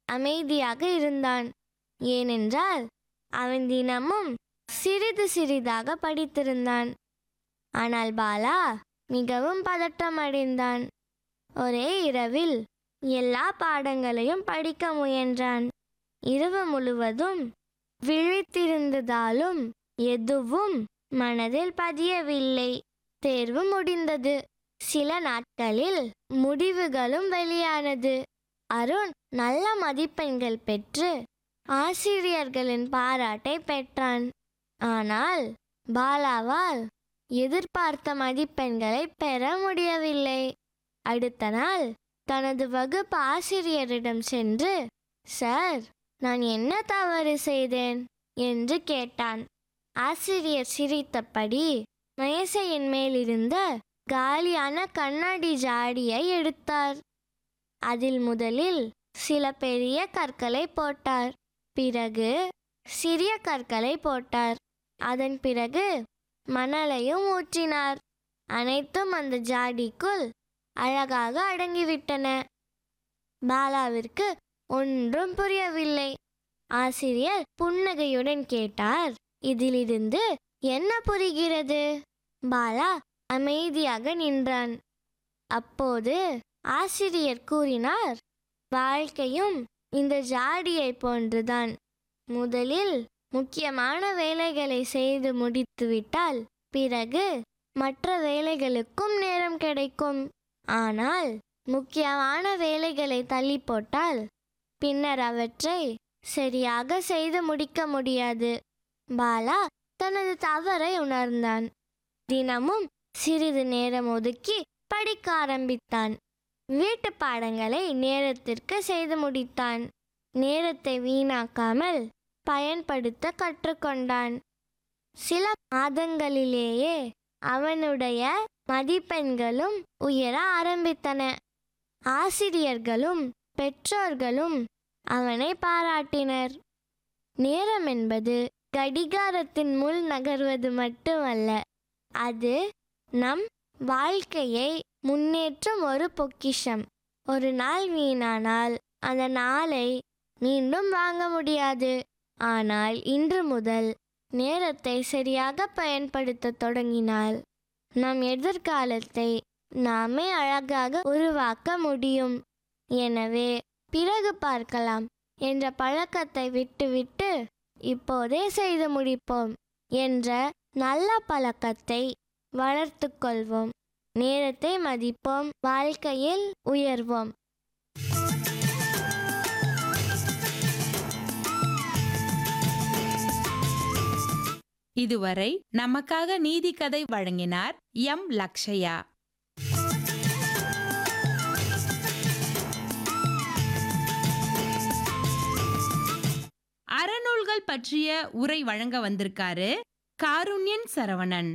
அமைதியாக இருந்தான் ஏனென்றால் அவன் தினமும் சிறிது சிறிதாக படித்திருந்தான் ஆனால் பாலா மிகவும் பதற்றமடைந்தான் ஒரே இரவில் எல்லா பாடங்களையும் படிக்க முயன்றான் இரவு முழுவதும் விழித்திருந்ததாலும் எதுவும் மனதில் பதியவில்லை தேர்வு முடிந்தது சில நாட்களில் முடிவுகளும் வெளியானது அருண் நல்ல மதிப்பெண்கள் பெற்று ஆசிரியர்களின் பாராட்டை பெற்றான் ஆனால் பாலாவால் எதிர்பார்த்த மதிப்பெண்களை பெற முடியவில்லை அடுத்த நாள் தனது வகுப்பு ஆசிரியரிடம் சென்று சார் நான் என்ன தவறு செய்தேன் என்று கேட்டான் ஆசிரியர் சிரித்தபடி மேசையின் மேலிருந்த காலியான கண்ணாடி ஜாடியை எடுத்தார் அதில் முதலில் சில பெரிய கற்களை போட்டார் பிறகு சிறிய கற்களை போட்டார் அதன் பிறகு மணலையும் ஊற்றினார் அனைத்தும் அந்த ஜாடிக்குள் அழகாக அடங்கிவிட்டன பாலாவிற்கு ஒன்றும் புரியவில்லை ஆசிரியர் புன்னகையுடன் கேட்டார் இதிலிருந்து என்ன புரிகிறது பாலா அமைதியாக நின்றான் அப்போது ஆசிரியர் கூறினார் வாழ்க்கையும் இந்த ஜாடியை போன்றுதான் முதலில் முக்கியமான வேலைகளை செய்து முடித்துவிட்டால் பிறகு மற்ற வேலைகளுக்கும் நேரம் கிடைக்கும் ஆனால் முக்கியமான வேலைகளை தள்ளி போட்டால் பின்னர் அவற்றை சரியாக செய்து முடிக்க முடியாது பாலா தனது தவறை உணர்ந்தான் தினமும் சிறிது நேரம் ஒதுக்கி படிக்க ஆரம்பித்தான் வீட்டு பாடங்களை நேரத்திற்கு செய்து முடித்தான் நேரத்தை வீணாக்காமல் பயன்படுத்த கற்றுக்கொண்டான் சில மாதங்களிலேயே அவனுடைய மதிப்பெண்களும் உயர ஆரம்பித்தன ஆசிரியர்களும் பெற்றோர்களும் அவனை பாராட்டினர் நேரம் என்பது கடிகாரத்தின் முள் நகர்வது மட்டுமல்ல அது நம் வாழ்க்கையை முன்னேற்றும் ஒரு பொக்கிஷம் ஒரு நாள் வீணானால் அந்த நாளை மீண்டும் வாங்க முடியாது ஆனால் இன்று முதல் நேரத்தை சரியாக பயன்படுத்த தொடங்கினால் நம் எதிர்காலத்தை நாமே அழகாக உருவாக்க முடியும் எனவே பிறகு பார்க்கலாம் என்ற பழக்கத்தை விட்டுவிட்டு இப்போதே செய்து முடிப்போம் என்ற நல்ல பழக்கத்தை வளர்த்துக் கொள்வோம் நேரத்தை மதிப்போம் வாழ்க்கையில் உயர்வோம் இதுவரை நமக்காக நீதி கதை வழங்கினார் எம் லக்ஷயா அறநூல்கள் பற்றிய உரை வழங்க வந்திருக்காரு காருண்யன் சரவணன்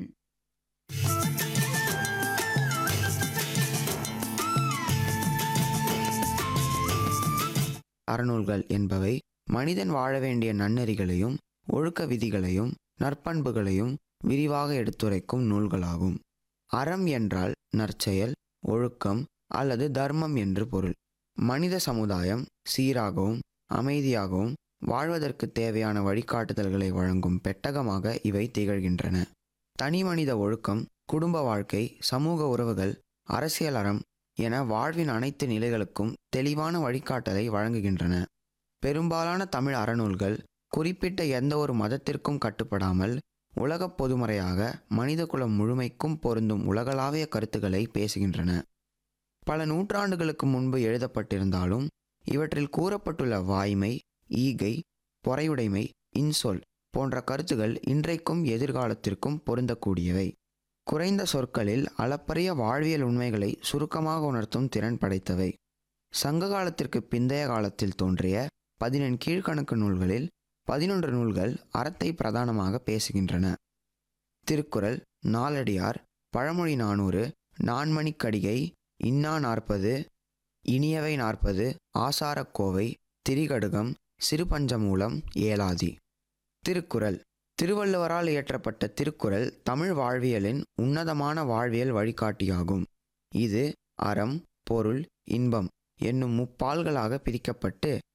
அறநூல்கள் என்பவை மனிதன் வாழ வேண்டிய நன்னெறிகளையும் ஒழுக்க விதிகளையும் நற்பண்புகளையும் விரிவாக எடுத்துரைக்கும் நூல்களாகும் அறம் என்றால் நற்செயல் ஒழுக்கம் அல்லது தர்மம் என்று பொருள் மனித சமுதாயம் சீராகவும் அமைதியாகவும் வாழ்வதற்கு தேவையான வழிகாட்டுதல்களை வழங்கும் பெட்டகமாக இவை திகழ்கின்றன தனிமனித ஒழுக்கம் குடும்ப வாழ்க்கை சமூக உறவுகள் அரசியல் அறம் என வாழ்வின் அனைத்து நிலைகளுக்கும் தெளிவான வழிகாட்டலை வழங்குகின்றன பெரும்பாலான தமிழ் அறநூல்கள் குறிப்பிட்ட எந்த ஒரு மதத்திற்கும் கட்டுப்படாமல் உலகப் பொதுமறையாக மனிதகுலம் முழுமைக்கும் பொருந்தும் உலகளாவிய கருத்துக்களை பேசுகின்றன பல நூற்றாண்டுகளுக்கு முன்பு எழுதப்பட்டிருந்தாலும் இவற்றில் கூறப்பட்டுள்ள வாய்மை ஈகை பொறையுடைமை இன்சொல் போன்ற கருத்துகள் இன்றைக்கும் எதிர்காலத்திற்கும் பொருந்தக்கூடியவை குறைந்த சொற்களில் அளப்பரிய வாழ்வியல் உண்மைகளை சுருக்கமாக உணர்த்தும் திறன் படைத்தவை சங்க காலத்திற்கு பிந்தைய காலத்தில் தோன்றிய பதினெண் கீழ்க்கணக்கு நூல்களில் பதினொன்று நூல்கள் அறத்தை பிரதானமாக பேசுகின்றன திருக்குறள் நாலடியார் பழமொழி நானூறு நான்மணிக்கடிகை இன்னா நாற்பது இனியவை நாற்பது ஆசாரக்கோவை திரிகடுகம் சிறுபஞ்சமூலம் ஏலாதி திருக்குறள் திருவள்ளுவரால் இயற்றப்பட்ட திருக்குறள் தமிழ் வாழ்வியலின் உன்னதமான வாழ்வியல் வழிகாட்டியாகும் இது அறம் பொருள் இன்பம் என்னும் முப்பால்களாக பிரிக்கப்பட்டு